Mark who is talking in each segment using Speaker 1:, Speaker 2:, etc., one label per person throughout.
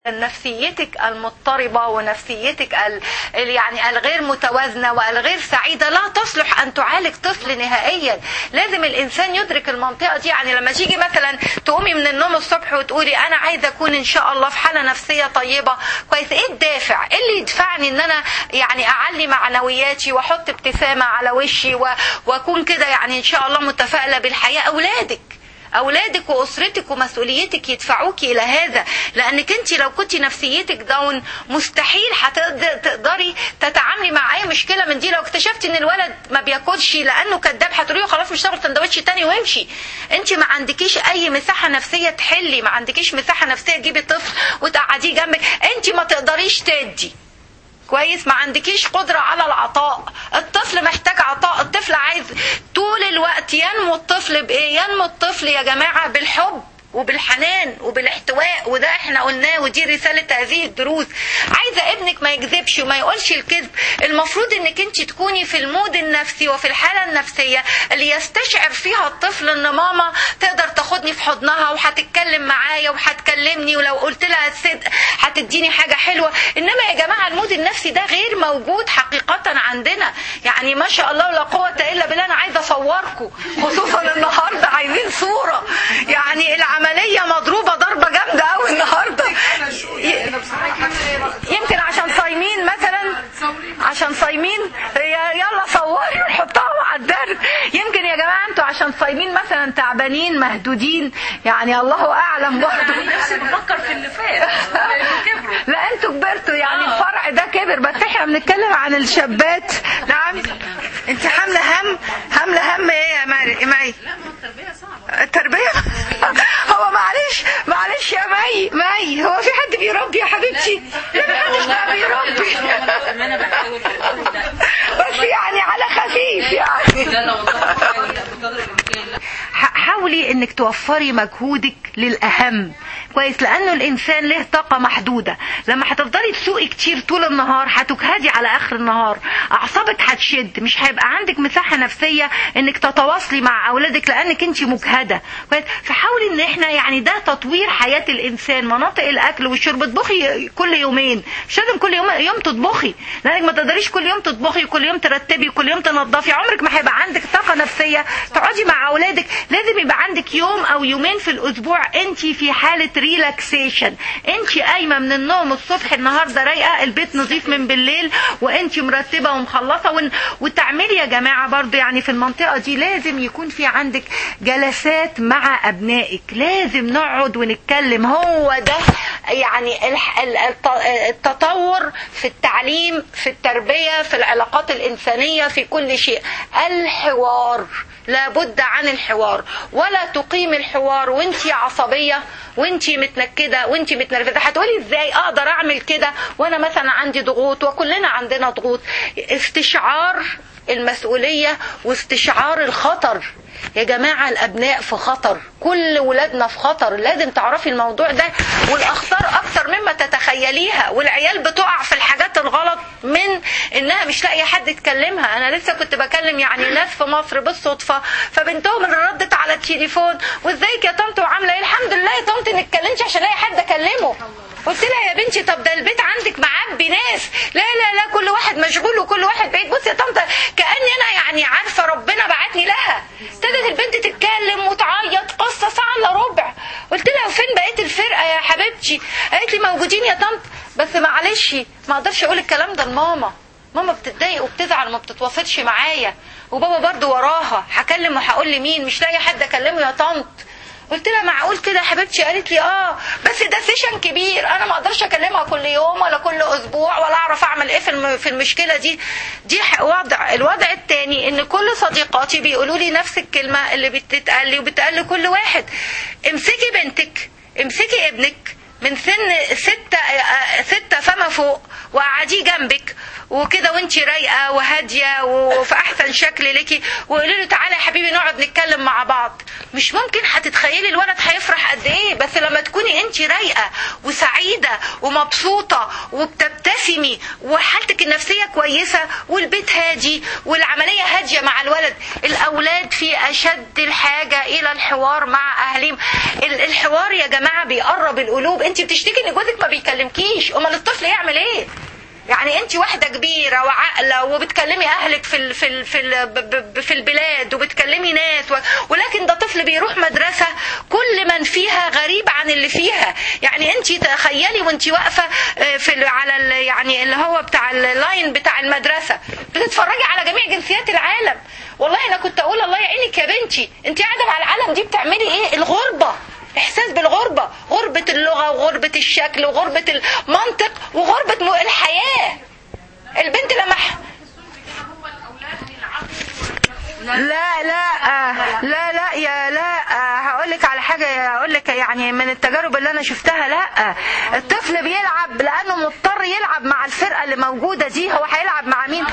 Speaker 1: نفسيتك المضطربة ونفسيتك ال... ال- يعني الغير متوازنة والغير سعيدة لا تصلح أن تعالج طفل نهائيا لازم الإنسان يدرك المنطقة دي يعني لما تيجي مثلا تقومي من النوم الصبح وتقولي أنا عايزة أكون إن شاء الله في حالة نفسية طيبة كويس إيه الدافع إيه اللي يدفعني إن أنا يعني أعلي معنوياتي وأحط ابتسامة على وشي و... وأكون كده يعني إن شاء الله متفائلة بالحياة أولادك اولادك واسرتك ومسؤوليتك يدفعوك الى هذا لانك انت لو كنت نفسيتك داون مستحيل هتقدري تتعاملي مع اي مشكله من دي لو اكتشفتي ان الولد ما بياكلش لانه كذاب هتقولي له خلاص مش هاخد سندوتش تاني وامشي انت ما عندكيش اي مساحه نفسيه تحلي ما عندكيش مساحه نفسيه تجيبي طفل وتقعديه جنبك انت ما تقدريش تدي كويس ما عندكيش قدرة على العطاء الطفل محتاج عطاء الطفل عايز طول الوقت ينمو الطفل بإيه ينمو الطفل يا جماعة بالحب وبالحنان وبالاحتواء وده احنا قلناه ودي رسالة هذه الدروس عايزة ابنك ما يكذبش وما يقولش الكذب المفروض انك انت تكوني في المود النفسي وفي الحالة النفسية اللي يستشعر فيها الطفل ان ماما تقدر تاخدني في حضنها وهتتكلم معايا وهتكلمني ولو قلت لها الصدق هتديني حاجة حلوة انما يا جماعة المود النفسي ده غير موجود حقيقة عندنا يعني ما شاء الله ولا قوة الا بالله انا عايزة اصوركم خصوصا النهاردة عايزين صورة يعني العملية مضروبة ضربة جامدة قوي النهاردة يمكن عشان صايمين مثلا عشان صايمين يلا صوري وحطها مع الدرب يمكن يا جماعة انتوا عشان صايمين مثلا تعبانين مهدودين يعني الله اعلم برضه
Speaker 2: بفكر في اللي فات كبروا
Speaker 1: لا انتوا كبرتوا يعني الفرع ده كبر بس احنا بنتكلم عن الشابات نعم انت حامله هم حامله هم ايه يا ماري يا مي
Speaker 2: لا ما التربية صعبة
Speaker 1: التربيه هو معلش معلش يا مي مي هو في حد بيربي يا حبيبتي لا ما حدش بقى بيربي
Speaker 2: ما انا بحاول في الأول ده
Speaker 1: بس يعني على خفيف يعني
Speaker 2: لا لا والله بحاول بقدر الامكان لا
Speaker 1: حاولي انك توفري مجهودك للاهم كويس لانه الانسان له طاقه محدوده لما هتفضلي تسوقي كتير طول النهار هتجهدي على اخر النهار اعصابك هتشد مش هيبقى عندك مساحه نفسيه انك تتواصلي مع اولادك لانك انت مجهده كويس فحاولي ان احنا يعني ده تطوير حياه الانسان مناطق الاكل والشرب اطبخي كل يومين مش لازم كل يوم يوم تطبخي لانك ما تقدريش كل يوم تطبخي كل يوم ترتبي كل يوم تنظفي عمرك ما هيبقى عندك طاقه نفسيه تقعدي مع اولادك لازم يبقى عندك يوم او يومين في الاسبوع انت في حاله ريلاكسيشن انت قايمه من النوم الصبح النهارده رايقه البيت نظيف من بالليل وانت مرتبه ومخلصه ون... وتعملي يا جماعه برضو يعني في المنطقه دي لازم يكون في عندك جلسات مع ابنائك لازم نقعد ونتكلم هو ده يعني الح... ال- الت- التطور في التعليم في التربيه في العلاقات الانسانيه في كل شيء الحوار لابد عن الحوار ولا تقيم الحوار وانتي عصبية وانتي متنكدة وانتي متنرفزة هتقولي ازاي اقدر اعمل كده وانا مثلا عندي ضغوط وكلنا عندنا ضغوط استشعار المسؤولية واستشعار الخطر يا جماعة الأبناء في خطر كل ولادنا في خطر لازم تعرفي الموضوع ده والأخطار أكتر مما تتخيليها والعيال بتقع في الحاجات الغلط من إنها مش لاقية حد تكلمها أنا لسه كنت بكلم يعني ناس في مصر بالصدفة فبنتهم اللي ردت على التليفون وازيك يا طنط وعاملة إيه الحمد لله يا طنط إنك اتكلمتش عشان ألاقي حد أكلمه قلت لها يا بنتي طب ده البيت عندك معبي ناس لا لا لا كل واحد مشغول وكل واحد بعيد بصي يا طنط كاني انا يعني عارفه ربنا بعتني لها ابتدت البنت تتكلم وتعيط قصه ساعه الا ربع قلت لها فين بقيه الفرقه يا حبيبتي قالت لي موجودين يا طنط بس معلش ما اقدرش اقول الكلام ده لماما ماما بتتضايق وبتزعل وما بتتواصلش معايا وبابا برضو وراها هكلم وهقول لمين مش لاقي حد اكلمه يا طنط قلت لها معقول كده يا حبيبتي قالت لي اه بس ده سيشن كبير انا ما اقدرش اكلمها كل يوم ولا كل اسبوع ولا اعرف اعمل ايه في الم- في المشكله دي دي ح- وضع الوضع الثاني ان كل صديقاتي بيقولوا لي نفس الكلمه اللي بتتقال لي وبتقال لكل واحد امسكي بنتك امسكي ابنك من سن ستة آه، ستة فما فوق وقعديه جنبك وكده وانت رايقه وهاديه وفي احسن شكل ليكي ويقولوا له تعالى يا حبيبي نقعد نتكلم مع بعض مش ممكن هتتخيلي الولد هيفرح قد ايه بس لما تكوني انت رايقه وسعيده ومبسوطه وبتبتسمي وحالتك النفسيه كويسه والبيت هادي والعمليه هاديه مع الولد الاولاد في اشد الحاجه الى الحوار مع اهلهم ال- الحوار يا جماعه بيقرب القلوب انت بتشتكي ان جوزك ما بيكلمكيش امال الطفل يعمل ايه يعني انت واحده كبيره وعاقله وبتكلمي اهلك في ال في ال في ال ب- ب- في البلاد وبتكلمي ناس و- ولكن ده طفل بيروح مدرسه كل من فيها غريب عن اللي فيها يعني انت تخيلي وانت واقفه اه، في ال- على ال- يعني اللي هو بتاع اللاين بتاع المدرسه بتتفرجي على جميع جنسيات العالم والله انا كنت اقول الله يعينك يا بنتي انت قاعده مع العالم دي بتعملي ايه الغربه احساس بالغربه غربه اللغه وغربه الشكل وغربه المنطق وغربه م- الحياه البنت لما ح- لا لا لا لا يا لا هقول لك على حاجه هقول لك يعني من التجارب اللي انا شفتها لا الطفل بيلعب لانه مضطر يلعب مع الفرقه اللي موجوده دي هو هيلعب مع مين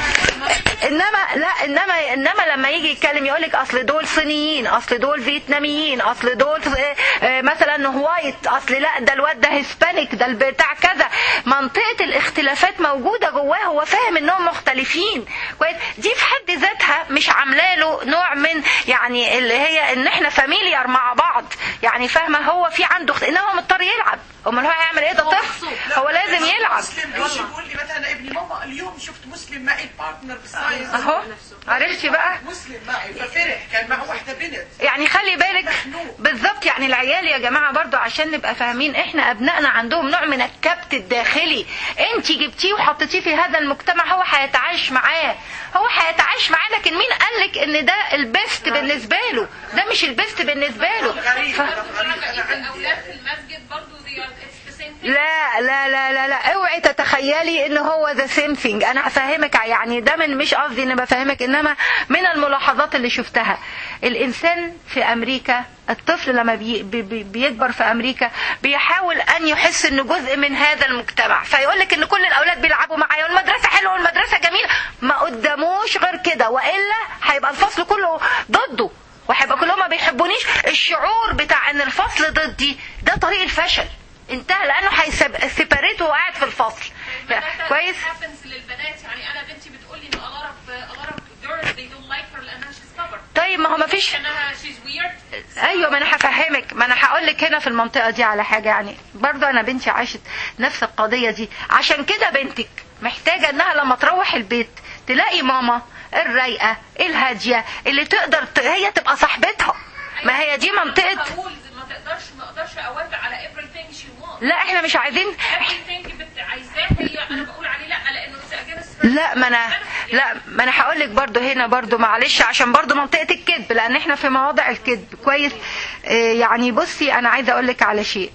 Speaker 1: انما لا انما انما لما يجي يتكلم يقول لك اصل دول صينيين اصل دول فيتناميين اصل دول آه، آه، مثلا هوايت اصل لا ده الواد ده هسبانيك ده البتاع كذا منطقه الاختلافات موجوده جواه هو فاهم انهم مختلفين كويس دي في حد ذاتها مش عامله له نوع من يعني اللي هي ان احنا فاميليار مع بعض يعني فاهمه هو في عنده اخت... انما هو مضطر يلعب امال هو هيعمل ايه ده طفل هو لازم يلعب
Speaker 3: مسلم بيجي بيقول لي مثلا ابني ماما اليوم شفت مسلم معي بارتنر بالساينس
Speaker 1: اهو عرفتي بقى
Speaker 3: مسلم معي ففرح كان معه واحده بنت
Speaker 1: يعني خلي بالك بالظبط يعني العيال يا جماعه برضو عشان نبقى فاهمين احنا ابنائنا عندهم نوع من الكبت الداخلي انت جبتيه وحطيتيه في هذا المجتمع هو هيتعايش معاه هو هيتعايش معاه لكن مين قالك ان ده البيست بالنسبه له ده مش البيست بالنسبه له
Speaker 3: غريب
Speaker 1: ف...
Speaker 3: أنا غريب انا عندي
Speaker 2: الاولاد في المسجد برضه they are it's the same thing
Speaker 1: لا لا لا لا لا اوعي تتخيلي ان هو ذا سيم ثينج انا هفهمك يعني ده من مش قصدي اني بفهمك انما من الملاحظات اللي شفتها الانسان في امريكا الطفل لما بي بي بي- بيكبر في امريكا بيحاول ان يحس انه جزء من هذا المجتمع فيقول لك ان كل الاولاد بيلعبوا معايا والمدرسه حلوه والمدرسه جميله ما قداموش غير كده والا هيبقى الفصل كله ضده وهيبقى كلهم ما بيحبونيش الشعور بتاع ان الفصل ضدي ده طريق الفشل انتهى لانه هيسيبريت وهو قاعد في الفصل كويس
Speaker 2: happens للبنات يعني انا بنتي بتقول لي ان a lot of a lot of girls they don't like her لانها she's stubborn
Speaker 1: طيب ما هو ما فيش
Speaker 2: انها she's weird
Speaker 1: ايوه ما انا هفهمك ما انا هقول لك هنا في المنطقه دي على حاجه يعني برضه انا بنتي عاشت نفس القضيه دي عشان كده بنتك محتاجه انها لما تروح البيت تلاقي ماما الرايقه الهاديه اللي تقدر ت... هي تبقى صاحبتها ما هي دي منطقه
Speaker 2: بقول ما تقدرش ما اقدرش اوافق على everything she wants
Speaker 1: لا احنا مش عايزين
Speaker 2: everything بت عايزاه هي انا بقول عليه لا لانه it's against her
Speaker 1: لا ما انا لا ما انا هقول لك برضو هنا برضو معلش عشان برضو منطقه الكذب لان احنا في مواضع الكذب كويس آه، يعني بصي انا عايزه اقول لك على شيء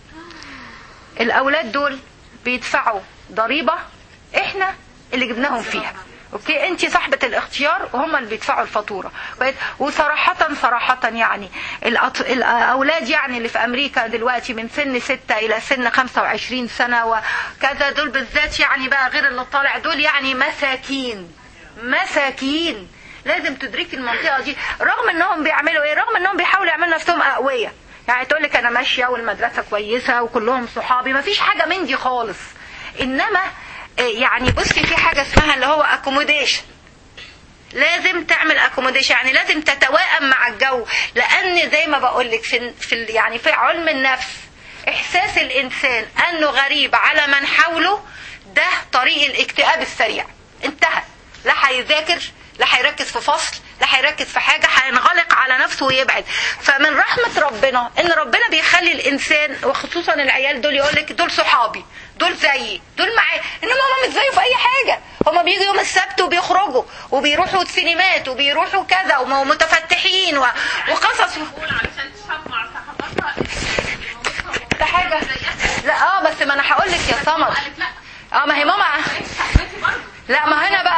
Speaker 1: الاولاد دول بيدفعوا ضريبه احنا اللي جبناهم فيها اوكي انت صاحبه الاختيار وهم اللي بيدفعوا الفاتوره كويس وصراحه صراحه يعني الأط... الاولاد يعني اللي في امريكا دلوقتي من سن 6 الى سن 25 سنه وكذا دول بالذات يعني بقى غير اللي طالع دول يعني مساكين مساكين لازم تدركي المنطقه دي رغم انهم بيعملوا ايه رغم انهم بيحاولوا يعملوا نفسهم اقوياء يعني تقول لك انا ماشيه والمدرسه كويسه وكلهم صحابي ما فيش حاجه من دي خالص انما آه، يعني بصي في حاجه اسمها اللي هو اكوموديشن لازم تعمل اكوموديشن يعني لازم تتوائم مع الجو لان زي ما بقول لك في في ال- يعني في علم النفس احساس الانسان انه غريب على من حوله ده طريق الاكتئاب السريع انتهى لا هيذاكر لا هيركز في فصل لا هيركز في حاجه هينغلق على نفسه ويبعد فمن رحمه ربنا ان ربنا بيخلي الانسان وخصوصا العيال دول يقول لك دول صحابي دول زيي دول معايا انما هم مش زيه في اي حاجه هم بيجوا يوم السبت وبيخرجوا وبيروحوا السينمات وبيروحوا كذا ومتفتحين و... وقصص
Speaker 2: بقول علشان تشمع صحباتها
Speaker 1: ده حاجه لا اه بس ما انا هقول لك يا صمد
Speaker 2: قالت لا
Speaker 1: اه ما هي ماما
Speaker 2: صاحبتي برضه
Speaker 1: لا ما هنا بقى ما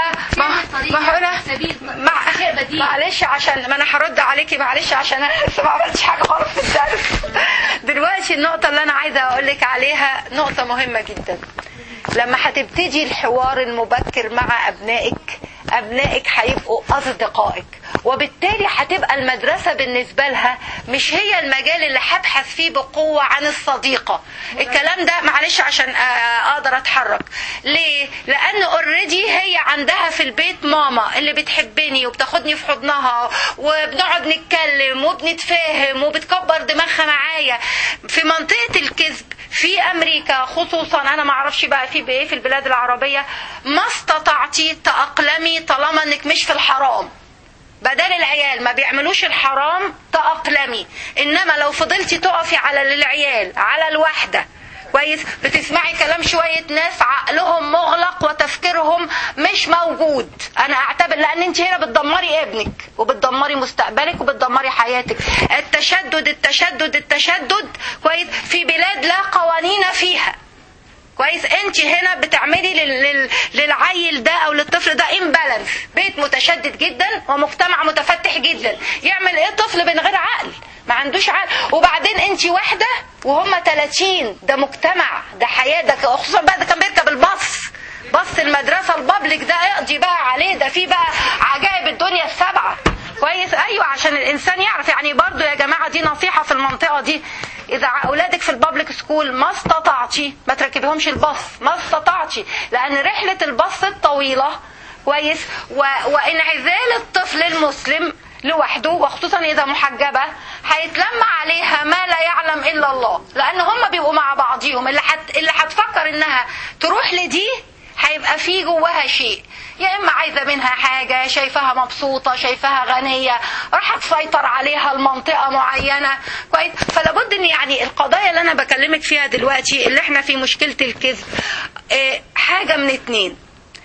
Speaker 1: ما ما هو انا
Speaker 2: سبيل
Speaker 1: مع...
Speaker 2: شيء بديل
Speaker 1: معلش عشان ما انا هرد عليكي معلش عشان انا لسه ما عملتش حاجه خالص في الدرس دلوقتي النقطه اللي انا عايزه اقول لك عليها نقطه مهمه جدا لما هتبتدي الحوار المبكر مع ابنائك ابنائك هيبقوا اصدقائك وبالتالي هتبقى المدرسه بالنسبه لها مش هي المجال اللي هبحث فيه بقوه عن الصديقه الكلام ده معلش عشان آه، اقدر اتحرك ليه لان اوريدي هي عندها في البيت ماما اللي بتحبني وبتاخدني في حضنها وبنقعد نتكلم وبنتفاهم وبتكبر دماغها معايا في منطقه الكذب في امريكا خصوصا انا ما اعرفش بقى في بايه في البلاد العربيه ما استطعتي تاقلمي طالما انك مش في الحرام بدل العيال ما بيعملوش الحرام تأقلمي انما لو فضلتي تقفي على العيال على الواحده كويس بتسمعي كلام شوية ناس عقلهم مغلق وتفكيرهم مش موجود انا اعتبر لان انت هنا بتدمري ابنك وبتدمري مستقبلك وبتدمري حياتك التشدد التشدد التشدد كويس في بلاد لا قوانين فيها كويس انت هنا بتعملي لل... لل... للعيل ده او للطفل ده امبالانس بيت متشدد جدا ومجتمع متفتح جدا يعمل ايه طفل من غير عقل ما عندوش عقل وبعدين انت واحده وهم 30 ده مجتمع ده حياه ده خصوصا بقى ده كان بيركب الباص باص المدرسه البابليك ده اقضي بقى عليه ده في بقى عجائب الدنيا السبعه كويس ايوه عشان الانسان يعرف يعني برضو يا جماعه دي نصيحه في المنطقه دي اذا اولادك في البابليك سكول ما استطعتي ما تركبيهمش الباص ما استطعتي لان رحله الباص الطويله كويس و... وانعزال الطفل المسلم لوحده وخصوصا اذا محجبه هيتلم عليها ما لا يعلم الا الله لان هم بيبقوا مع بعضيهم اللي حت... اللي هتفكر انها تروح لدي هيبقى في جواها شيء يا اما عايزه منها حاجه شايفاها مبسوطه شايفاها غنيه راح تسيطر عليها المنطقه معينه كويس فلابد ان يعني القضايا اللي انا بكلمك فيها دلوقتي اللي احنا في مشكله الكذب اه حاجه من اتنين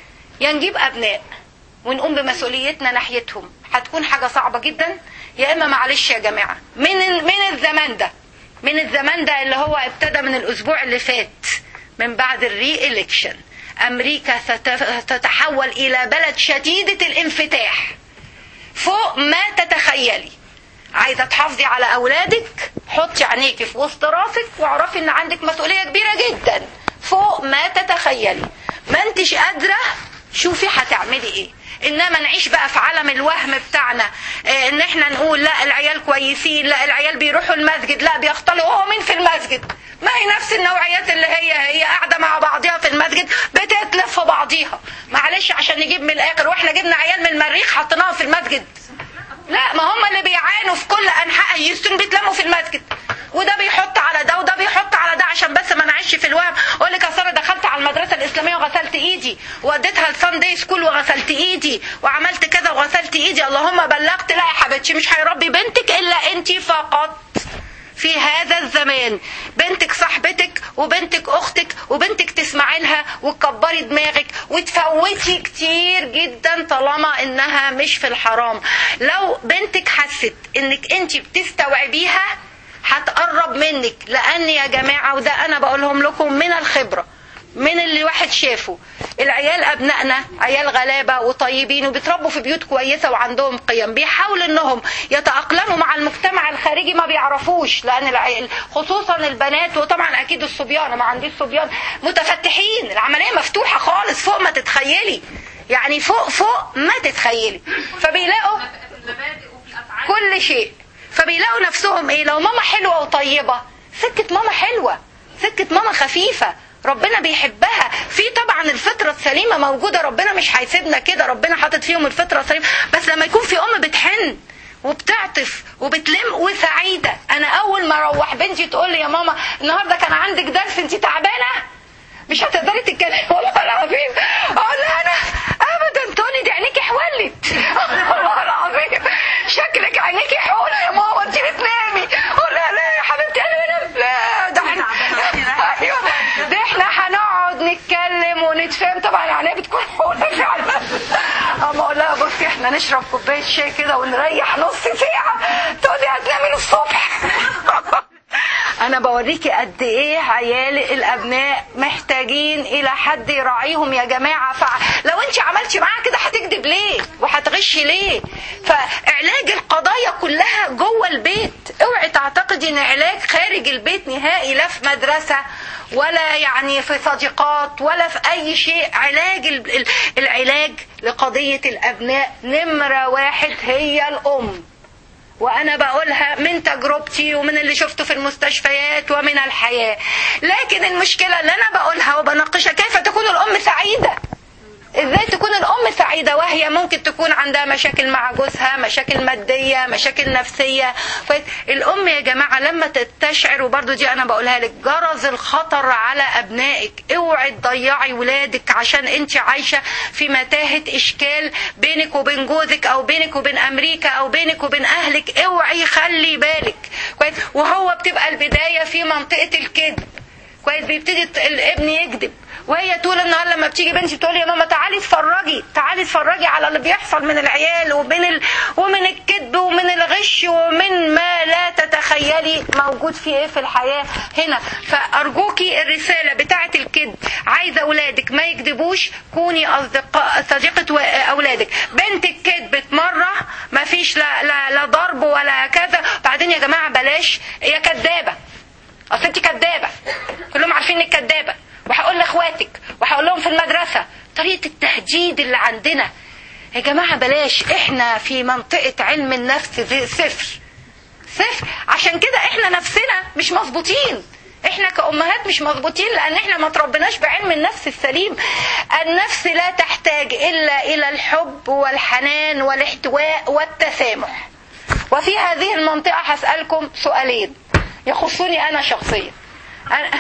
Speaker 1: يا نجيب ابناء ونقوم بمسؤوليتنا ناحيتهم هتكون حاجه صعبه جدا يا اما معلش يا جماعه من من الزمان ده من الزمان ده اللي هو ابتدى من الاسبوع اللي فات من بعد الري الكشن امريكا ستتحول الى بلد شديده الانفتاح فوق ما تتخيلي عايزه تحافظي على اولادك حطي عينيكي في وسط راسك واعرفي ان عندك مسؤوليه كبيره جدا فوق ما تتخيلي ما انتش قادره شوفي هتعملي ايه انما نعيش بقى في عالم الوهم بتاعنا اه ان احنا نقول لا العيال كويسين لا العيال بيروحوا المسجد لا بيختلوا هو مين في المسجد ما هي نفس النوعيات اللي هي هي قاعده مع بعضها في المسجد بتتلف في بعضيها معلش عشان نجيب من الاخر واحنا جبنا عيال من المريخ حطيناهم في المسجد لا ما هم اللي بيعانوا في كل انحاء هيوستن بيتلموا في المسجد وده بيحط على ده وده بيحط على ده عشان بس ما نعيش في الوهم اقول لك اصل انا دخلت على المدرسه الاسلاميه وغسلت ايدي واديتها الساندي سكول وغسلت ايدي وعملت كذا وغسلت ايدي اللهم بلغت لا يا حبيبتي مش هيربي بنتك الا انت فقط في هذا الزمان بنتك صاحبتك وبنتك اختك وبنتك تسمعي لها وتكبري دماغك وتفوتي كتير جدا طالما انها مش في الحرام لو بنتك حست انك انت بتستوعبيها هتقرب منك لان يا جماعه وده انا بقولهم لكم من الخبره من اللي واحد شافه العيال ابنائنا عيال غلابه وطيبين وبيتربوا في بيوت كويسه وعندهم قيم بيحاولوا انهم يتاقلموا مع المجتمع الخارجي ما بيعرفوش لان العيال خصوصا البنات وطبعا اكيد الصبيان ما عنديش صبيان متفتحين العمليه مفتوحه خالص فوق ما تتخيلي يعني فوق فوق ما تتخيلي فبيلاقوا
Speaker 2: المبادئ وفي الافعال
Speaker 1: كل شيء فبيلاقوا نفسهم ايه لو ماما حلوه وطيبه سكه ماما حلوه سكه ماما خفيفه ربنا بيحبها في طبعا الفطره السليمه موجوده ربنا مش هيسيبنا كده ربنا حاطط فيهم الفطره السليمه بس لما يكون في ام بتحن وبتعطف وبتلم وسعيده انا اول ما اروح بنتي تقول لي يا ماما النهارده كان عندك درس انت تعبانه مش هتقدري تتكلمي والله العظيم اقول لها انا ابدا توني دي عينيكي حولت والله العظيم شكلك عينيكي حوله يا ماما انت بتنامي اقول لها لا يا حبيبتي انا بنام لا ده احنا ايوه ده احنا هنقعد نتكلم ونتفاهم طبعا عينيها بتكون حوله فعلا اما اقول لها بصي احنا نشرب كوبايه شاي كده ونريح نص ساعه تقولي هتنامي للصبح انا انا بوريكي قد ايه عيال الابناء محتاجين الى حد يراعيهم يا جماعه فلو انت عملتي معاها كده هتكذب ليه وهتغشي ليه فعلاج القضايا كلها جوه البيت اوعي تعتقدي ان علاج خارج البيت نهائي لا في مدرسه ولا يعني في صديقات ولا في اي شيء علاج ال- ال- العلاج لقضيه الابناء نمره واحد هي الام وانا بقولها من تجربتي ومن اللي شفته في المستشفيات ومن الحياه لكن المشكله اللي انا بقولها وبناقشها كيف تكون الام سعيده ازاي تكون الام سعيده وهي ممكن تكون عندها مشاكل مع جوزها مشاكل ماديه مشاكل نفسيه كويس الام يا جماعه لما تستشعر وبرضو دي انا بقولها لك جرز الخطر على ابنائك اوعي تضيعي ولادك عشان انت عايشه في متاهه اشكال بينك وبين جوزك او بينك وبين امريكا او بينك وبين اهلك اوعي خلي بالك كويس وهو بتبقى البدايه في منطقه الكذب كويس بيبتدي الط- الابن يكذب وهي طول النهار لما بتيجي بنتي بتقول لي يا ماما تعالي اتفرجي تعالي اتفرجي على اللي بيحصل من العيال ومن ال... ومن الكذب ومن الغش ومن ما لا تتخيلي موجود في ايه في الحياه هنا فارجوكي الرساله بتاعه الكذب عايزه اولادك ما يكذبوش كوني اصدقاء صديقه و- اولادك بنتك كذبت مره ما فيش لا لا, لا ضرب ولا كذا بعدين يا جماعه بلاش هي كذابه اصل انت كدابه كلهم عارفين انك كدابه وهقول لاخواتك وهقول لهم في المدرسه طريقه التهديد اللي عندنا يا جماعه بلاش احنا في منطقه علم النفس زي صفر صفر عشان كده احنا نفسنا مش مظبوطين احنا كأمهات مش مظبوطين لان احنا ما تربناش بعلم النفس السليم النفس لا تحتاج الا الى الحب والحنان والاحتواء والتسامح وفي هذه المنطقة هسألكم سؤالين يخصوني أنا شخصيا أنا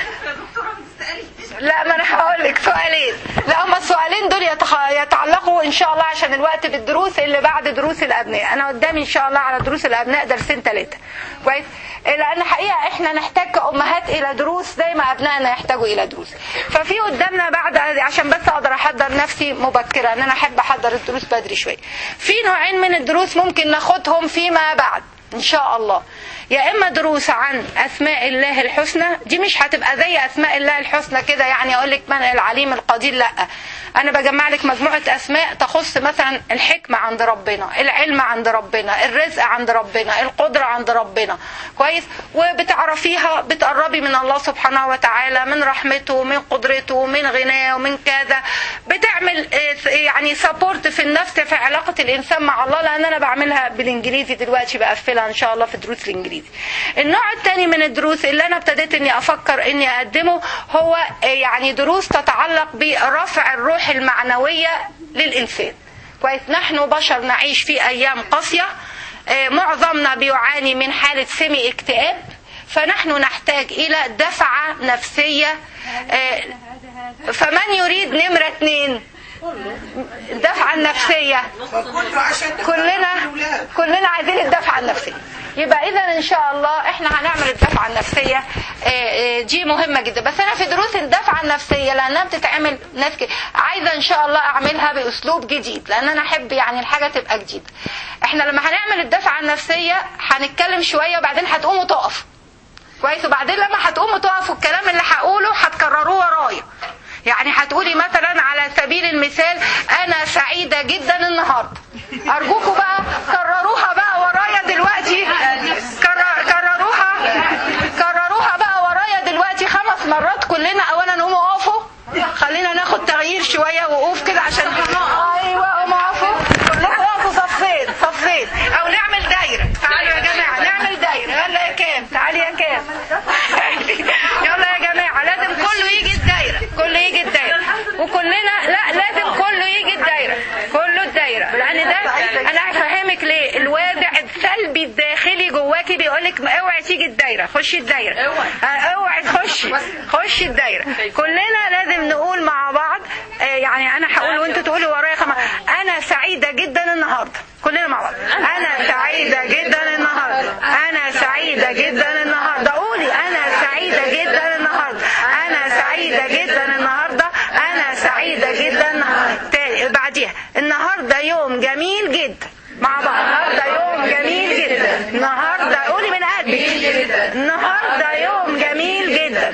Speaker 1: لا ما انا هقول لك سؤالين لا هما السؤالين دول يتخ... يتعلقوا ان شاء الله عشان الوقت بالدروس اللي بعد دروس الابناء انا قدامي ان شاء الله على دروس الابناء درسين ثلاثه كويس لان حقيقه احنا نحتاج كامهات الى دروس زي ما ابنائنا يحتاجوا الى دروس ففي قدامنا بعد عشان بس اقدر احضر نفسي مبكرا ان انا احب احضر الدروس بدري شويه في نوعين من الدروس ممكن ناخدهم فيما بعد ان شاء الله يا اما دروس عن اسماء الله الحسنى دي مش هتبقى زي اسماء الله الحسنى كده يعني اقول لك من العليم القدير لا انا بجمع لك مجموعه اسماء تخص مثلا الحكمه عند ربنا العلم عند ربنا الرزق عند ربنا القدره عند ربنا كويس وبتعرفيها بتقربي من الله سبحانه وتعالى من رحمته من قدرته من غناه ومن كذا بتعمل آه، يعني سبورت في النفس في علاقه الانسان مع الله لان انا بعملها بالانجليزي دلوقتي بقفلها ان شاء الله في دروس الانجليزي النوع الثاني من الدروس اللي انا ابتديت اني افكر اني اقدمه هو آه، يعني دروس تتعلق برفع الروح المعنويه للانسان كويس نحن بشر نعيش في ايام قاسيه آه، معظمنا بيعاني من حاله سمي اكتئاب فنحن نحتاج الى دفعه نفسيه آه، فمن يريد نمره اثنين الدفعه النفسيه
Speaker 3: كله عشان
Speaker 1: كلنا
Speaker 3: الأولاد.
Speaker 1: كلنا عايزين الدفعه النفسيه يبقى اذا ان شاء الله احنا هنعمل الدفعه النفسيه آه، آه، دي مهمه جدا بس انا في دروس الدفعه النفسيه لانها بتتعمل ناس كده عايزه ان شاء الله اعملها باسلوب جديد لان انا احب يعني الحاجه تبقى جديده احنا لما هنعمل الدفعه النفسيه هنتكلم شويه وبعدين هتقوموا تقفوا كويس وبعدين لما هتقوموا تقفوا الكلام اللي هقوله هتكرروه ورايا يعني هتقولي مثلا على سبيل المثال انا سعيده جدا النهارده ارجوكوا بقى كرروها بقى ورايا دلوقتي كرر- كرروها كرروها بقى ورايا دلوقتي خمس مرات كلنا اولا قوموا اقفوا خلينا ناخد تغيير شويه وقوف كده عشان ايوه قوموا اقفوا كلكم اقفوا صفين صفين او نعمل دايره تعالوا يا جماعه نعمل دايره يلا يا كام تعالي يا كام يلا يا جماعه لازم كله يجي الدايره كله يجي الدايره وكلنا لا لازم كله يجي الدايره كله الدايره لان ده انا هفهمك ليه الوازع السلبي الداخلي جواكي بيقول لك اوعي تيجي الدايره خشي الدايره آه، اوعي تخشي خشي الدايره كلنا لازم نقول مع بعض آه، يعني انا هقول وانتوا تقولوا ورايا كمان انا سعيده جدا النهارده كلنا مع بعض انا سعيده جدا النهارده انا سعيده جدا النهارده قولي انا سعيده جدا النهارده انا سعيده جدا النهارده انا سعيده جدا النهارده تاني بعديها النهارده يوم جميل جدا مع بعض النهارده يوم جميل جدا النهارده قولي من قلبك النهارده يوم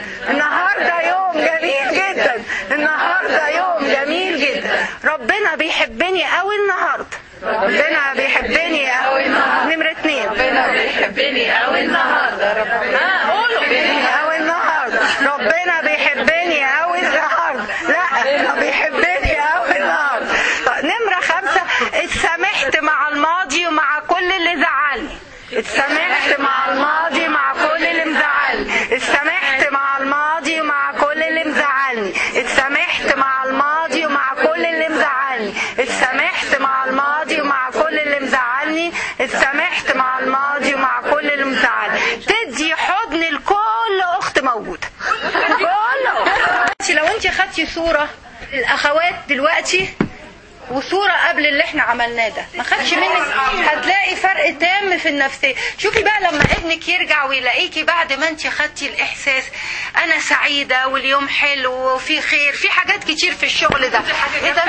Speaker 1: النهارده يوم جميل جدا النهارده يوم جميل جدا ربنا بيحبني قوي النهارده ربنا بيحبني قوي النهارده نمرة اتنين ربنا بيحبني قوي النهارده ربنا بيحبني قوي النهارده ربنا بيحبني قوي النهارده لا بيحبني قوي النهارده طيب، نمرة خمسة اتسامحت مع الماضي ومع كل اللي زعلني اتسامحت مع الماضي مع كل اللي مزعلني اتسامحت مع الماضي ومع كل اللي مزعلني اتسامحت مع الماضي ومع كل اللي مزعلني اتسامحت مع الماضي ومع كل اللي مزعلني اتسامحت مع الماضي ومع كل اللي مزعلني تدي حضن لكل اخت موجوده كله انت لو انت خدتي صوره الاخوات دلوقتي وصورة قبل اللي احنا عملناه ده ما خدش منك هتلاقي فرق تام في النفسية شوفي بقى لما ابنك يرجع ويلاقيكي بعد ما انت خدتي الاحساس انا سعيدة واليوم حلو وفي خير في حاجات كتير في الشغل ده إيه ده؟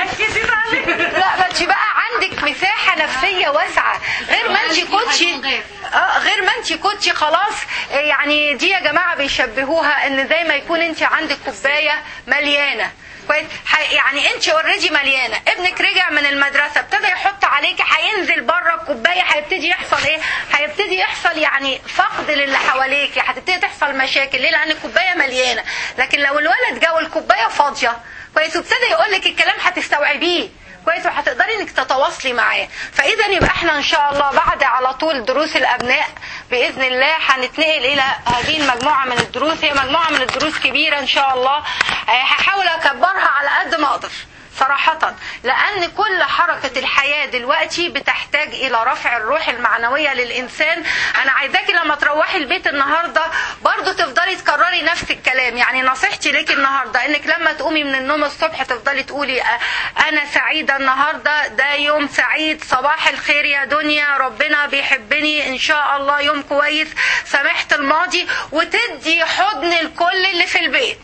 Speaker 1: لا ما انت بقى عندك مساحة نفسية واسعة غير ما انت كنتي اه غير ما انت كنتي خلاص آه، يعني دي يا جماعة بيشبهوها ان زي ما يكون انت عندك كوباية مليانة كويس ح- يعني انت اوريدي مليانه ابنك رجع من المدرسه ابتدى يحط عليك هينزل بره الكوبايه هيبتدي يحصل ايه هيبتدي يحصل يعني فقد للي حواليك هتبتدي تحصل مشاكل ليه لان الكوبايه مليانه لكن لو الولد جا والكوبايه فاضيه كويس وابتدى يقول لك الكلام هتستوعبيه كويس وهتقدري انك تتواصلي معاه فاذا يبقى احنا ان شاء الله بعد على طول دروس الابناء باذن الله هنتنقل الى هذه المجموعه من الدروس هي مجموعه من الدروس كبيره ان شاء الله آه، هحاول اكبرها على قد ما اقدر صراحة لأن كل حركة الحياة دلوقتي بتحتاج إلى رفع الروح المعنوية للإنسان أنا عايزاكي لما تروحي البيت النهاردة برضو تفضلي تكرري نفس الكلام يعني نصيحتي ليكي النهاردة إنك لما تقومي من النوم الصبح تفضلي تقولي آه، أنا سعيدة النهاردة ده يوم سعيد صباح الخير يا دنيا ربنا بيحبني إن شاء الله يوم كويس سامحت الماضي وتدي حضن الكل اللي في البيت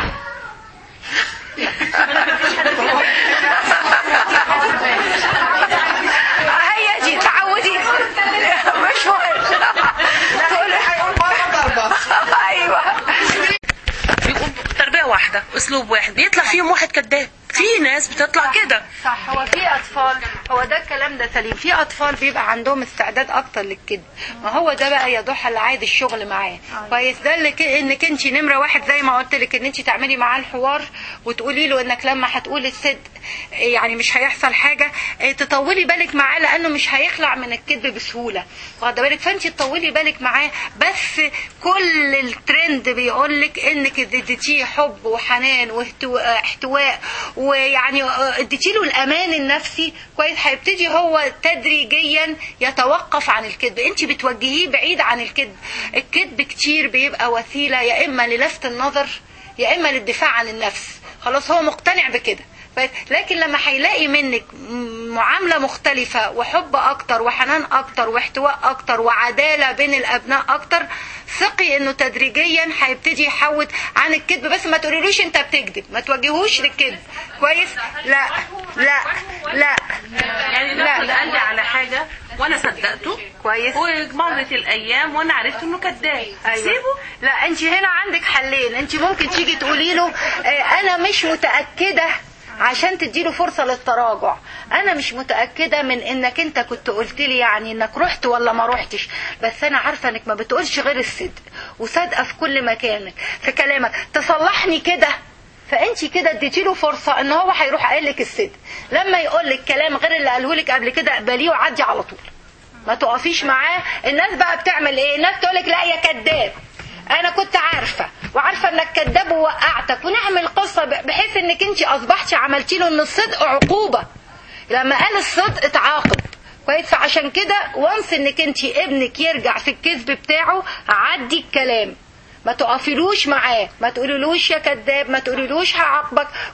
Speaker 1: هي دي تعودي مش مهم تقولي
Speaker 3: هيقول بابا ضربة
Speaker 1: ايوه
Speaker 4: بيبقوا تربيه واحده اسلوب واحد بيطلع فيهم واحد كذاب في ناس بتطلع كده
Speaker 1: صح هو في اطفال هو ده الكلام ده سليم في اطفال بيبقى عندهم استعداد اكتر للكذب ما هو ده بقى يا ضحى اللي عايز الشغل معاه كويس ده اللي ك... انك انت نمره واحد زي ما قلت لك ان انت تعملي معاه الحوار وتقولي له انك لما هتقولي الصدق يعني مش هيحصل حاجه اه، تطولي بالك معاه لانه مش هيخلع من الكذب بسهوله واخده بالك فانت تطولي بالك معاه بس كل الترند بيقول لك انك اديتيه حب وحنان واحتواء ويعني اديتي له الامان النفسي كويس هيبتدي هو تدريجيا يتوقف عن الكذب انت بتوجهيه بعيد عن الكذب الكذب كتير بيبقى وسيله يا اما للفت النظر يا اما للدفاع عن النفس خلاص هو مقتنع بكده كويس؟ لكن لما هيلاقي منك م- معامله مختلفه وحب اكتر وحنان اكتر واحتواء اكتر وعداله بين الابناء اكتر ثقي انه تدريجيا هيبتدي يحود عن الكذب بس ما تقوليلوش انت بتكذب ما توجهوش للكذب كويس لا لا لا
Speaker 4: يعني
Speaker 1: لا.
Speaker 4: الدكتور قال لي على حاجه وانا صدقته
Speaker 1: كويس
Speaker 4: ومرت الايام وانا عرفت انه كذاب سيبه
Speaker 1: لا انت هنا عندك حلين انت ممكن تيجي تقولي له اه انا مش متاكده عشان تديله فرصة للتراجع انا مش متأكدة من انك انت كنت قلت لي يعني انك رحت ولا ما رحتش بس انا عارفة انك ما بتقولش غير الصدق وصادقة في كل مكانك في كلامك تصلحني كده فانت كده اديتي له فرصه ان هو هيروح قايل لك الصدق لما يقول لك كلام غير اللي قاله لك قبل كده اقبليه وعدي على طول ما تقفيش معاه الناس بقى بتعمل ايه الناس تقول لك لا يا كذاب انا كنت عارفه وعارفه انك كذاب ووقعتك ونعمل قصه بحيث انك انت اصبحتي عملتي له ان الصدق عقوبه لما قال الصدق اتعاقب كويس فعشان كده وانس انك انت ابنك يرجع في الكذب بتاعه عدي الكلام ما تقفلوش معاه ما تقوليلوش يا كذاب ما تقوليلوش هعاقبك كويس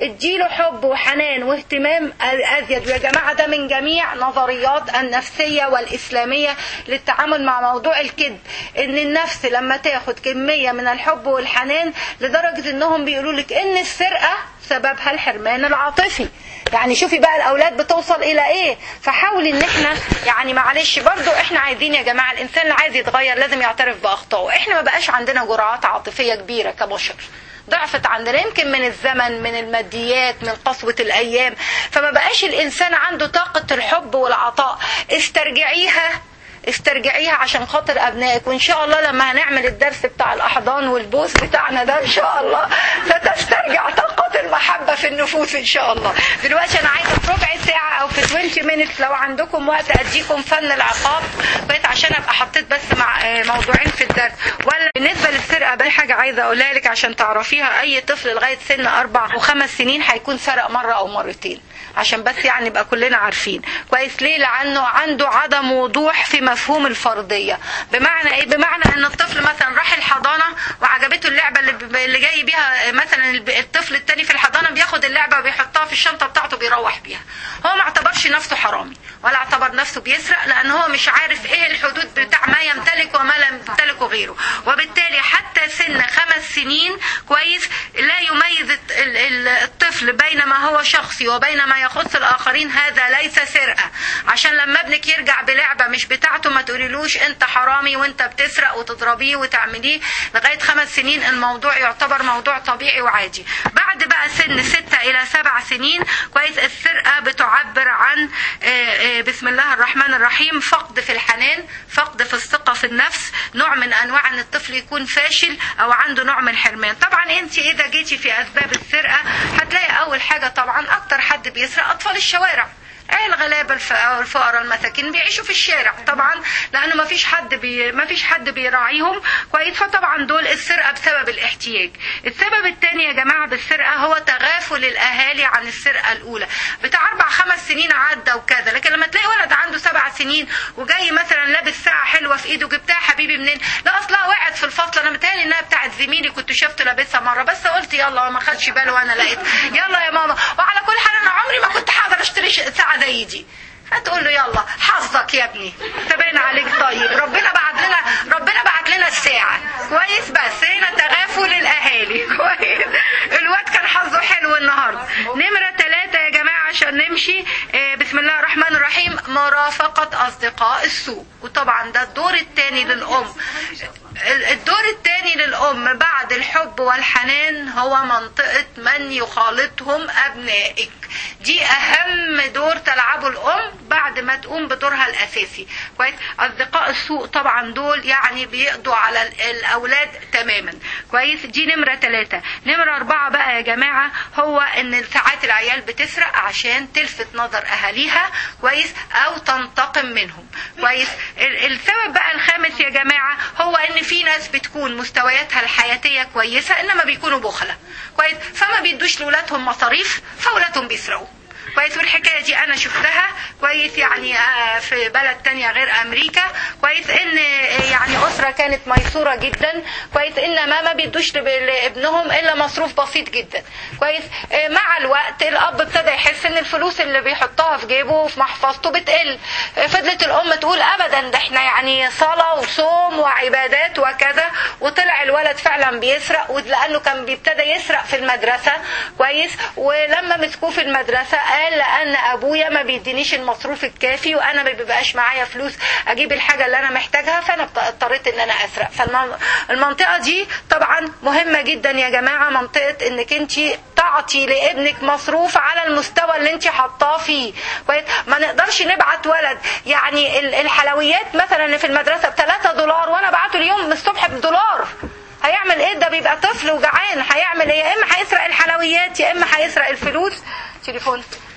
Speaker 1: اديله حب وحنان واهتمام ازيد ويا جماعه ده من جميع نظريات النفسيه والاسلاميه للتعامل مع موضوع الكذب ان النفس لما تاخد كميه من الحب والحنان لدرجه انهم بيقولوا لك ان السرقه سببها الحرمان العاطفي يعني شوفي بقى الاولاد بتوصل الى ايه فحاول ان احنا يعني معلش برضو احنا عايزين يا جماعه الانسان اللي عايز يتغير لازم يعترف باخطائه احنا ما بقاش عندنا جرعات عاطفيه كبيره كبشر ضعفت عندنا يمكن من الزمن من الماديات من قسوة الأيام فما بقاش الإنسان عنده طاقة الحب والعطاء استرجعيها استرجعيها عشان خاطر ابنائك وان شاء الله لما هنعمل الدرس بتاع الاحضان والبوس بتاعنا ده ان شاء الله ستسترجع طاقة المحبة في النفوس ان شاء الله دلوقتي انا عايزة في ربع ساعة او في 20 مينتس لو عندكم وقت اديكم فن العقاب بقيت عشان ابقى حطيت بس مع آه، موضوعين في الدرس ولا بالنسبة للسرقة بقى حاجة عايزة اقولها لك عشان تعرفيها اي طفل لغاية سن اربع وخمس سنين هيكون سرق مرة او مرتين عشان بس يعني نبقى كلنا عارفين كويس ليه لانه عنده عدم وضوح في مفهوم الفرضيه بمعنى ايه بمعنى ان الطفل مثلا راح الحضانه وعجبته اللعبه اللي اللي جاي بيها مثلا الب- الطفل التاني في الحضانه بياخد اللعبه وبيحطها في الشنطه بتاعته بيروح بيها هو ما اعتبرش نفسه حرامي ولا اعتبر نفسه بيسرق لان هو مش عارف ايه الحدود بتاع ما يمتلك وما لا يمتلكه غيره وبالتالي حتى سن خمس سنين كويس لا يميز الت- ال- ال- الطفل بين ما هو شخصي وبين ما يخص الاخرين هذا ليس سرقه عشان لما ابنك يرجع بلعبه مش بتاعته ما تقوليلوش انت حرامي وانت بتسرق وتضربيه وتعمليه لغايه خمس سنين الموضوع يعتبر موضوع طبيعي وعادي بعد بقى سن ستة الى سبع سنين كويس السرقه بتعبر عن آه، آه، بسم الله الرحمن الرحيم فقد في الحنان فقد في الثقه في النفس نوع من انواع ان الطفل يكون فاشل او عنده نوع من الحرمان طبعا انت اذا جيتي في اسباب السرقه هتلاقي اول حاجه طبعا اكتر حد بيسرق اطفال الشوارع الغلابه الف- الفقراء المساكين بيعيشوا في الشارع طبعا لانه ما فيش حد بي ما فيش حد بيراعيهم كويس فطبعا دول السرقه بسبب الاحتياج السبب الثاني يا جماعه بالسرقه هو تغافل الاهالي عن السرقه الاولى بتاع اربع خمس سنين عدى وكذا لكن لما تلاقي ولد عنده سبع سنين وجاي مثلا لابس ساعه حلوه في ايده جبتها حبيبي منين لا اصلها وقعت في الفصل انا متهيألي انها بتاعت زميلي كنت شفته لابسها مره بس قلت يلا ما خدش باله وانا لقيت يلا يا ماما وعلى كل حال انا عمري ما كنت حاضر اشتري ش- ساعه زي دي هتقول له يلا حظك يا ابني تبين عليك طيب ربنا بعت لنا ربنا بعت لنا الساعه كويس بس هنا تغافل الاهالي كويس الواد كان حظه حلو النهارده نمره ثلاثة يا جماعه عشان نمشي آه، بسم الله الرحمن الرحيم مرافقه اصدقاء السوء وطبعا ده الدور الثاني للام الدور الثاني للأم بعد الحب والحنان هو منطقة من يخالطهم أبنائك دي أهم دور تلعبه الأم بعد ما تقوم بدورها الأساسي كويس أصدقاء السوء طبعا دول يعني بيقضوا على ال- الأولاد تماما كويس دي نمرة ثلاثة نمرة أربعة بقى يا جماعة هو إن ساعات العيال بتسرق عشان تلفت نظر أهاليها كويس أو تنتقم منهم كويس ال- السبب بقى الخامس يا جماعة هو إن في ناس بتكون مستوياتها الحياتية كويسة إنما بيكونوا بخلة كويس فما بيدوش لولادهم مصاريف فأولادهم بيسرقوا كويس والحكايه دي انا شفتها كويس يعني آه، في بلد تانية غير امريكا كويس ان آه، يعني اسره كانت ميسوره جدا كويس انما ما بيدوش لب- لابنهم الا مصروف بسيط جدا كويس آه، مع الوقت الاب ابتدى يحس ان الفلوس اللي بيحطها في جيبه وفي محفظته بتقل آه، فضلت الام تقول ابدا ده احنا يعني صلاه وصوم وعبادات وكذا وطلع الولد فعلا بيسرق لانه كان بيبتدى يسرق في المدرسه كويس ولما مسكوه في المدرسه قال لان ابويا ما بيدينيش المصروف الكافي وانا ما بيبقاش معايا فلوس اجيب الحاجه اللي انا محتاجها فانا اضطريت ان انا اسرق فالمنطقه دي طبعا مهمه جدا يا جماعه منطقه انك انت تعطي لابنك مصروف على المستوى اللي انت حاطاه فيه كويس ما نقدرش نبعت ولد يعني ال- الحلويات مثلا اللي في المدرسه ب 3 دولار وانا بعته اليوم من الصبح بدولار هيعمل ايه ده بيبقى طفل وجعان هيعمل ايه يا اما هيسرق الحلويات يا اما هيسرق الفلوس تليفون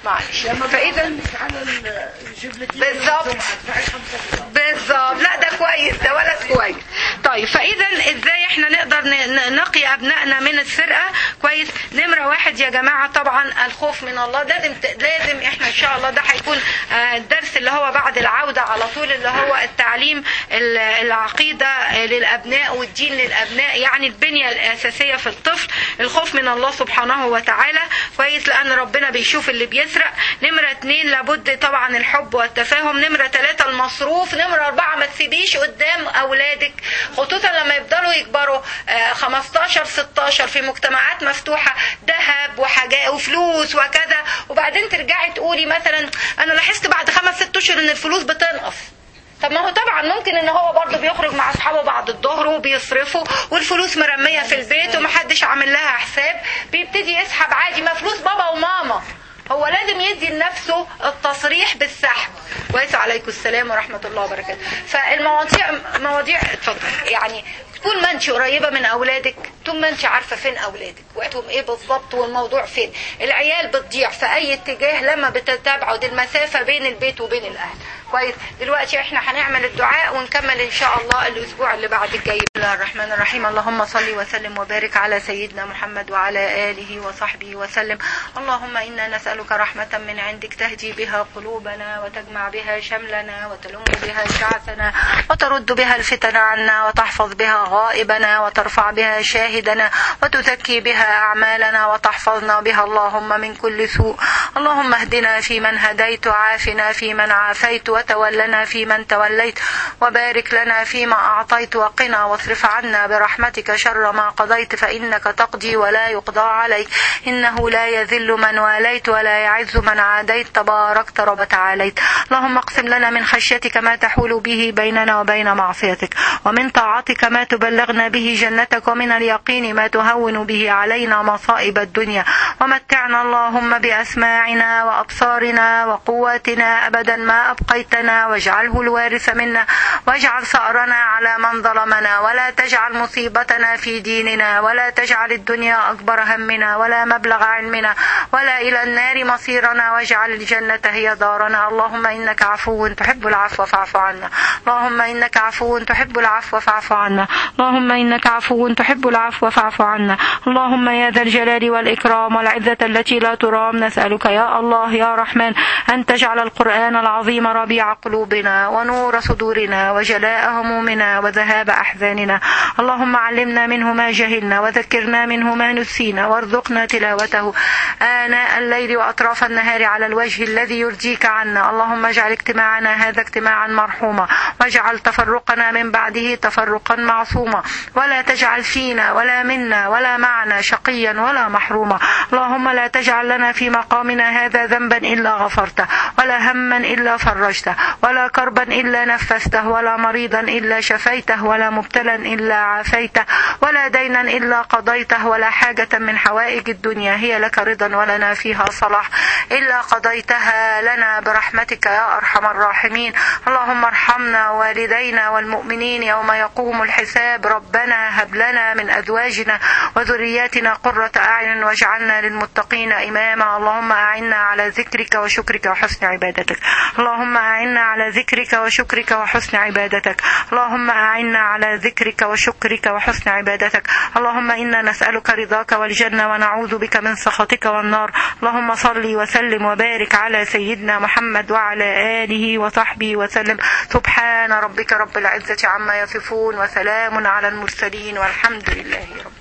Speaker 1: معلش
Speaker 3: لما
Speaker 1: فاذا
Speaker 3: بقولك على الجبلتين
Speaker 1: بالظبط.
Speaker 3: ادفعي 5 دولار
Speaker 1: بالظبط لا ده كويس ده ولد كويس طيب فاذا ازاي احنا نقدر ن- ن- نقي ابنائنا من السرقه كويس نمره واحد يا جماعه طبعا الخوف من الله لازم ت- لازم احنا ان شاء الله ده هيكون آه، الدرس اللي هو بعد العوده على طول اللي هو التعليم ال- العقيده آه، للابناء والدين للابناء يعني البنيه الاساسيه في الطفل الخوف من الله سبحانه وتعالى كويس لان ربنا بيشوف اللي بيسرق نمره اتنين لابد طبعا الحب والتفاهم نمره ثلاثه المصروف نمره اربعه ما تسيبيش قدام اولادك خصوصا لما يفضلوا يكبروا آه، 15 16 في مجتمعات مفتوحه ذهب وحاجات وفلوس وكذا وبعدين ترجعي تقولي مثلا انا لاحظت بعد خمس ست اشهر ان الفلوس بتنقص طب ما هو طبعا ممكن ان هو برضه بيخرج مع اصحابه بعد الظهر وبيصرفوا والفلوس مرميه في البيت ومحدش عامل لها حساب بيبتدي يسحب عادي ما فلوس بابا وماما هو لازم يدي لنفسه التصريح بالسحب كويس عليكم السلام ورحمه الله وبركاته فالمواضيع مواضيع اتفضل يعني طول ما انت قريبه من اولادك طول ما انت عارفه فين اولادك وقتهم ايه بالظبط والموضوع فين العيال بتضيع في اي اتجاه لما بتتبعد المسافه بين البيت وبين الاهل كويس دلوقتي احنا هنعمل الدعاء ونكمل ان شاء الله الاسبوع اللي بعد الجاي بسم الله الرحمن الرحيم اللهم صل وسلم وبارك على سيدنا محمد وعلى اله وصحبه وسلم اللهم انا نسالك رحمه من عندك تهدي بها قلوبنا وتجمع بها شملنا وتلم بها شعثنا وترد بها الفتن عنا وتحفظ بها غائبنا وترفع بها شاهدنا وتزكي بها اعمالنا وتحفظنا بها اللهم من كل سوء اللهم اهدنا فيمن هديت وعافنا فيمن عافيت وتولنا فيمن توليت وبارك لنا فيما أعطيت وقنا واصرف عنا برحمتك شر ما قضيت فإنك تقضي ولا يقضى عليك إنه لا يذل من واليت ولا يعز من عاديت تباركت رب تعاليت اللهم اقسم لنا من خشيتك ما تحول به بيننا وبين معصيتك ومن طاعتك ما تبلغنا به جنتك ومن اليقين ما تهون به علينا مصائب الدنيا ومتعنا اللهم بأسماعنا وأبصارنا وقواتنا أبدا ما أبقيتنا واجعله الوارث منا واجعل ثأرنا على من ظلمنا ولا تجعل مصيبتنا في ديننا ولا تجعل الدنيا أكبر همنا ولا مبلغ علمنا ولا إلى النار مصيرنا واجعل الجنة هي دارنا اللهم إنك عفو تحب العفو فاعف عنا اللهم إنك عفو تحب العفو فاعف عنا اللهم إنك عفو تحب العفو فاعف عنا اللهم يا ذا الجلال والإكرام والعزة التي لا ترام نسألك يا الله يا رحمن أن تجعل القرآن العظيم ربيع قلوبنا ونور صدورنا وجلاء همومنا وذهاب أحزاننا اللهم علمنا منه ما جهلنا وذكرنا منه ما نسينا وارزقنا تلاوته آناء الليل وأطراف النهار على الوجه الذي يرضيك عنا اللهم اجعل اجتماعنا هذا اجتماعا مرحوما واجعل تفرقنا من بعده تفرقا معصوما ولا تجعل فينا ولا منا ولا معنا شقيا ولا محروما اللهم لا تجعل لنا في مقامنا هذا ذنبا إلا غفرته ولا هما إلا فرجته ولا كربا إلا نفسته ولا مريضا إلا شفيته ولا مبتلا إلا عافيته ولا دينا إلا قضيته ولا حاجة من حوائج الدنيا هي لك رضا ولنا فيها صلاح إلا قضيتها لنا برحمتك يا أرحم الراحمين اللهم ارحمنا والدينا والمؤمنين يوم يقوم الحساب ربنا هب لنا من أزواجنا وذرياتنا قرة أعين واجعلنا للمتقين إماما اللهم أعنا على ذكرك وشكرك وحسن عبادتك اللهم أعنا على ذكرك وشكرك وحسن عبادتك اللهم أعنا على ذكرك وشكرك وحسن عبادتك اللهم إنا نسألك رضاك والجنة ونعوذ بك من سخطك والنار اللهم صل وسلم وبارك على سيدنا محمد وعلى آله وصحبه وسلم سبحان ربك رب العزة عما يصفون وسلام على المرسلين والحمد لله رب